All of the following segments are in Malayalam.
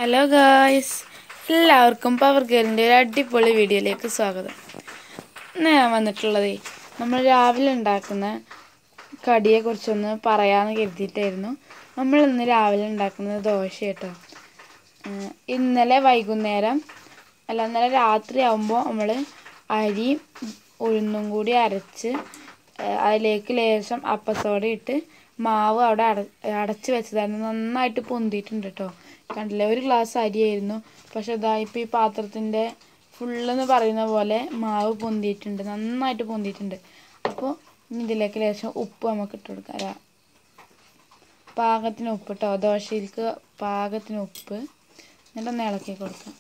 ഹലോ ഗായ്സ് എല്ലാവർക്കും പവർ ഗേളിൻ്റെ ഒരു അടിപൊളി വീഡിയോയിലേക്ക് സ്വാഗതം ഇന്ന് ഞാൻ വന്നിട്ടുള്ളതേ നമ്മൾ രാവിലെ ഉണ്ടാക്കുന്ന കടിയെക്കുറിച്ചൊന്ന് പറയാമെന്ന് കരുതിയിട്ടായിരുന്നു നമ്മൾ ഇന്ന് രാവിലെ ഉണ്ടാക്കുന്നത് ദോശ കേട്ടോ ഏഹ് ഇന്നലെ വൈകുന്നേരം അല്ല ഇന്നലെ രാത്രി ആകുമ്പോൾ നമ്മൾ അരി ഉഴുന്നും കൂടി അരച്ച് ഏഹ് അതിലേക്ക് ലേശം അപ്പസോഡ ഇട്ട് മാവ് അവിടെ അട അടച്ച് വെച്ചതായിരുന്നു നന്നായിട്ട് പൊന്തിയിട്ടുണ്ട് കേട്ടോ കണ്ടില്ലേ ഒരു ഗ്ലാസ് അരിയായിരുന്നു പക്ഷെ ഇതാ ഇപ്പോൾ ഈ പാത്രത്തിൻ്റെ ഫുള്ളെന്ന് പറയുന്ന പോലെ മാവ് പൊന്തിയിട്ടുണ്ട് നന്നായിട്ട് പൊന്തിയിട്ടുണ്ട് അപ്പോൾ ഇനി ഇതിലേക്ക് ലേശം ഉപ്പ് നമുക്ക് ഇട്ട് കൊടുക്കാം അല്ല പാകത്തിന് ഉപ്പ് കേട്ടോ ദോശയിലേക്ക് പാകത്തിന് ഉപ്പ് എന്നിട്ടൊന്ന് ഇളക്കി കൊടുക്കാം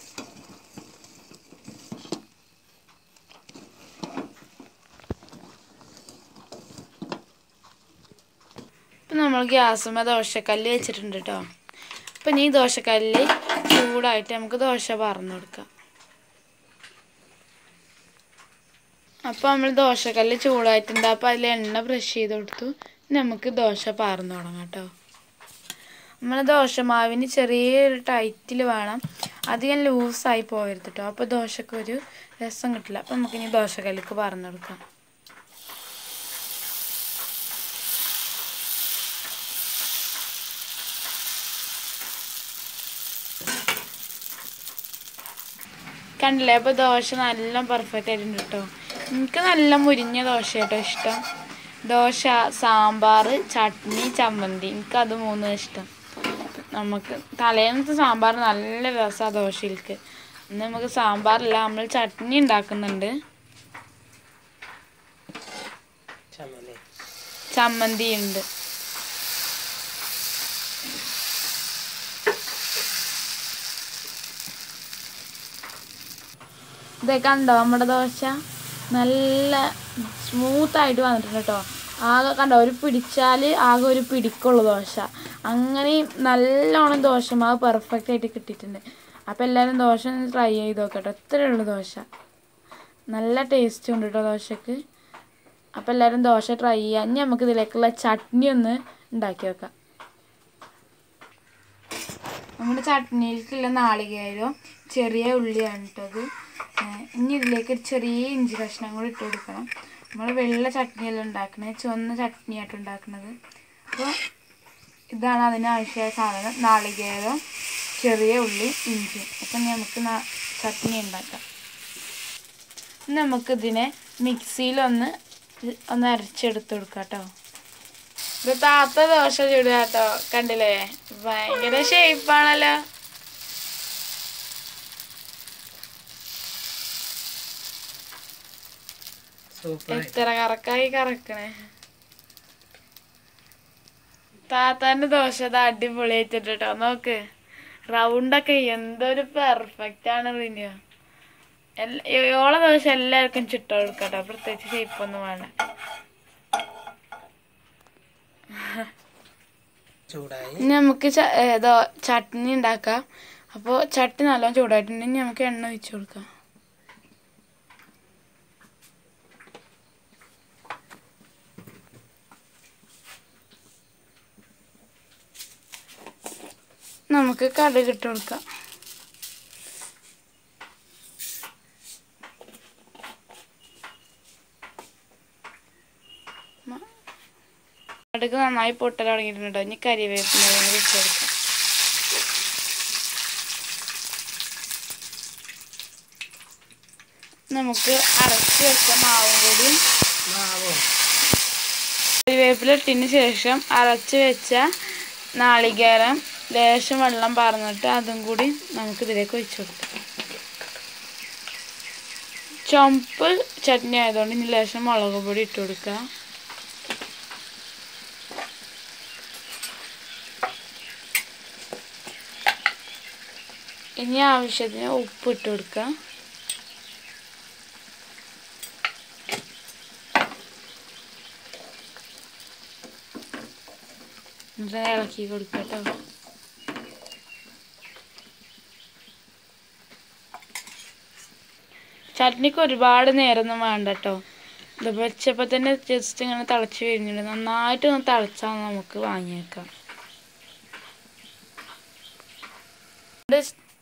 ഇപ്പം നമ്മൾ ഗ്യാസുമ്മ ദോശക്കല്ല് വെച്ചിട്ടുണ്ട് കേട്ടോ അപ്പം ഇനി ഈ ദോശക്കല്ല് ചൂടായിട്ട് നമുക്ക് ദോശ പറന്ന് കൊടുക്കാം അപ്പോൾ നമ്മൾ ദോശക്കല്ല് ചൂടായിട്ടുണ്ട് അപ്പോൾ അതിൽ എണ്ണ ബ്രഷ് ചെയ്ത് കൊടുത്തു ഇനി നമുക്ക് ദോശ പാർന്ന് തുടങ്ങാം കേട്ടോ നമ്മൾ ദോശമാവിന് ചെറിയൊരു ടൈറ്റിൽ വേണം അധികം ലൂസായി പോകരുത് കേട്ടോ അപ്പോൾ ദോശക്ക് ഒരു രസം കിട്ടില്ല അപ്പോൾ നമുക്കിനി ദോശക്കല്ലിക്ക് പറന്ന് കൊടുക്കാം കണ്ടില്ലേ അപ്പോൾ ദോശ നല്ല പെർഫെക്റ്റ് ആയിട്ടുണ്ട് കേട്ടോ എനിക്ക് നല്ല മുരിഞ്ഞ ദോശ കേട്ടോ ഇഷ്ടം ദോശ സാമ്പാർ ചട്നി ചമ്മന്തി എനിക്ക് അത് മൂന്നും ഇഷ്ടം നമുക്ക് തലേന്നത്തെ സാമ്പാർ നല്ല രസമാണ് ദോശയിലേക്ക് ഇന്ന് നമുക്ക് സാമ്പാറില്ല നമ്മൾ ചട്നി ഉണ്ടാക്കുന്നുണ്ട് ചമ്മന്തി ഉണ്ട് ഇതേ കണ്ടോ നമ്മുടെ ദോശ നല്ല സ്മൂത്തായിട്ട് വന്നിട്ടുണ്ട് കേട്ടോ ആകെ കണ്ടോ ഒരു പിടിച്ചാൽ ആകെ ഒരു പിടിക്കുള്ളൂ ദോശ അങ്ങനെ നല്ലോണം ദോശമാവ് പെർഫെക്റ്റ് ആയിട്ട് കിട്ടിയിട്ടുണ്ട് അപ്പോൾ എല്ലാവരും ദോശ ഒന്ന് ട്രൈ ചെയ്ത് നോക്കട്ടോ ഇത്രയേ ഉള്ളൂ ദോശ നല്ല ടേസ്റ്റ് ഉണ്ട് കേട്ടോ ദോശക്ക് അപ്പോൾ എല്ലാവരും ദോശ ട്രൈ ചെയ്യാം ഇനി നമുക്ക് ഇതിലേക്കുള്ള ചട്നി ഒന്ന് ഉണ്ടാക്കി വെക്കാം നമ്മുടെ ചട്നിയിലേക്കുള്ള നാളികേരവും ചെറിയ ഉള്ളിയാണ് ഇട്ടത് ഇനി ഇതിലേക്ക് ഒരു ചെറിയ ഇഞ്ചി കഷ്ണം കൂടി ഇട്ട് കൊടുക്കണം നമ്മൾ വെള്ള ചട്നിയല്ല ഉണ്ടാക്കണത് ചുവന്ന ചട്നിയായിട്ട് ഉണ്ടാക്കുന്നത് അപ്പോൾ ഇതാണ് അതിനാവശ്യമായ സാധനം നാളികേരം ചെറിയ ഉള്ളി ഇഞ്ചി അപ്പം നമുക്ക് ചട്നി ഉണ്ടാക്കാം നമുക്കിതിനെ മിക്സിയിലൊന്ന് ഒന്ന് അരച്ചെടുത്ത് കൊടുക്കാം കേട്ടോ ഇത് താത്ത ദോശ ചുടുക കേട്ടോ കണ്ടില്ലേ ഭയങ്കര ഷേപ്പാണല്ലോ എത്ര കറക്കായി കറക്കണേ താത്താന്റെ ദോശ അത് അടിപൊളിയായിട്ടുണ്ട് കേട്ടോ നോക്ക് റൗണ്ടൊക്കെ എന്തൊരു പെർഫെക്റ്റ് ആണ് റിനിയോ ഓളെ ദോശ എല്ലാവർക്കും ചുട്ട കൊടുക്കട്ടോ പ്രത്യേകിച്ച് ഷേപ്പൊന്നും വേണ്ട ഇനി നമുക്ക് ചട്നി ഉണ്ടാക്കാം അപ്പോൾ ചട്ടി നല്ലോണം ചൂടായിട്ടുണ്ടെങ്കിൽ നമുക്ക് എണ്ണ ഒഴിച്ചു കൊടുക്കാം നമുക്ക് കടുക് ഇട്ട് കൊടുക്കാം കടുക് നന്നായി പൊട്ടൽ തുടങ്ങിയിട്ടുണ്ട് ഇനി കരിവേപ്പില വെച്ച് കൊടുക്കാം നമുക്ക് അരച്ച് വെച്ച മാവും കൂടി കരിവേപ്പില ഇട്ടതിന് ശേഷം അരച്ച് വെച്ച നാളികേരം ലേശം വെള്ളം പറന്നിട്ട് അതും കൂടി നമുക്ക് ഇതിലേക്ക് ഒഴിച്ചു കൊടുക്കാം ചുമപ്പ് ചട്നി ആയതുകൊണ്ട് ഇനി ലേശം മുളക് പൊടി ഇട്ട് കൊടുക്കുക ഇനി ആവശ്യത്തിന് ഉപ്പ് ഇട്ട് കൊടുക്കുക എന്നിട്ട് ഇളക്കി കൊടുക്കുക കേട്ടോ ചട്നിക്ക് ഒരുപാട് നേരമൊന്നും വേണ്ട കേട്ടോ ഇത് വെച്ചപ്പോൾ തന്നെ ജസ്റ്റ് ഇങ്ങനെ തിളച്ച് കഴിഞ്ഞിട്ടുണ്ട് നന്നായിട്ട് ഒന്ന് തിളച്ചാൽ നമുക്ക് വാങ്ങിയേക്കാം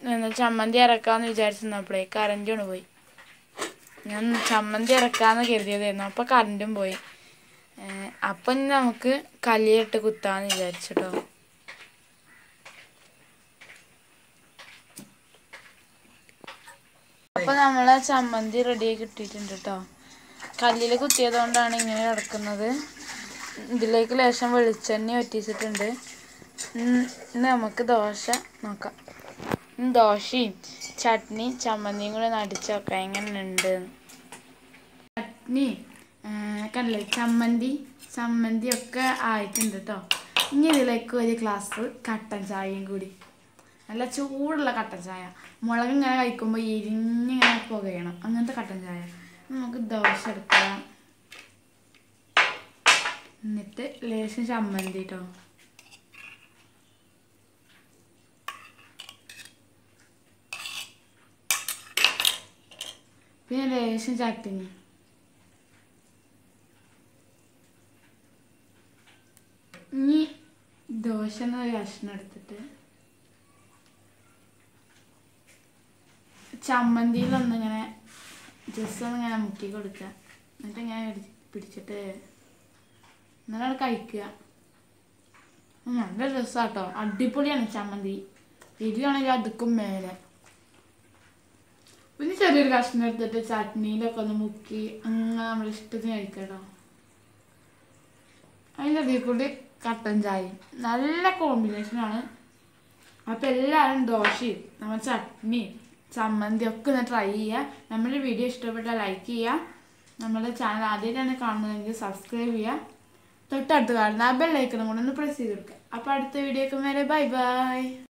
എന്താ ചമ്മന്തി ഇറക്കാമെന്ന് വിചാരിച്ചിരുന്നപ്പോഴേ കറണ്ടും പോയി ഞാൻ ചമ്മന്തി ഇറക്കാമെന്ന് കരുതിയതായിരുന്നു അപ്പോൾ കറണ്ടും പോയി ഏഹ് അപ്പം ഇനി നമുക്ക് കല്ലിലിട്ട് കുത്താമെന്ന് വിചാരിച്ചിട്ടോ അപ്പോൾ നമ്മളെ ചമ്മന്തി റെഡിയായി കിട്ടിയിട്ടുണ്ട് കേട്ടോ കല്ലിൽ കുത്തിയത് കൊണ്ടാണ് ഇങ്ങനെ കിടക്കുന്നത് ഇതിലേക്ക് ലേശം വെളിച്ചെണ്ണ വറ്റിച്ചിട്ടുണ്ട് ഉം, ഇനി നമുക്ക് ദോശ നോക്കാം ഉം, ദോശയും ചട്നി ചമ്മന്തിയും കൂടെ നടിച്ച് നോക്കാം എങ്ങനെ ഉണ്ട് ചട്നി കണ്ടില്ലേ ചമ്മന്തി ചമ്മന്തി ഒക്കെ ആയിട്ടുണ്ട് കേട്ടോ ഇനി ഇതിലേക്ക് ഒരു ഗ്ലാസ് കട്ടൻ ചായയും കൂടി നല്ല ചൂടുള്ള കട്ടൻ ചായ മുളക് ഇങ്ങനെ കഴിക്കുമ്പോൾ ഇരിഞ്ഞിങ്ങനെ പുകയണം അങ്ങനത്തെ കട്ടൻ ചായ നമുക്ക് ദോശ എടുക്കാം എന്നിട്ട് ലേശം ചമ്മന്തി കേട്ടോ പിന്നെ ലേശം ചട്ടിനി ഇനി ദോശ എന്ന ഒരു കഷ്ണം എടുത്തിട്ട് ചമ്മന്തിയിലൊന്നിങ്ങനെ ജസ്റ്റ് ഒന്ന് ഇങ്ങനെ മുക്കി കൊടുക്കുക എന്നിട്ട് ഇങ്ങനെ പിടി- പിടിച്ചിട്ട് എന്നാലും കഴിക്കുക ഉം, നല്ല രസമാട്ടോ അടിപൊളിയാണ് ചമ്മന്തി എരിയാണെങ്കിൽ അതുക്കും മേലെ പിന്നെ ചെറിയൊരു കഷ്ണം എടുത്തിട്ട് ചട്നിയിലൊക്കെ ഒന്ന് മുക്കി അങ്ങനെ നമ്മുടെ ഇഷ്ടത്തിന് കഴിക്കട്ടോ അതിൻ്റെ അതിൽ കൂടി കട്ടൻ ചായയും നല്ല കോമ്പിനേഷനാണ് അപ്പോൾ എല്ലാവരും ദോശയും നമ്മൾ ചട്നിയും ചമ്മന്തി ഒക്കെ ഒന്ന് ട്രൈ ചെയ്യുക നമ്മുടെ വീഡിയോ ഇഷ്ടപ്പെട്ടാൽ ലൈക്ക് ചെയ്യുക നമ്മുടെ ചാനൽ ആദ്യമായിട്ടാണ് കാണുന്നതെങ്കിൽ സബ്സ്ക്രൈബ് ചെയ്യുക തൊട്ടടുത്ത് കാണുന്ന ആ ബെല്ലൈക്കണം കൂടെ ഒന്ന് പ്രസ് ചെയ്ത് കൊടുക്കുക അപ്പോൾ അടുത്ത വീഡിയോക്ക് വരെ ബൈ ബൈ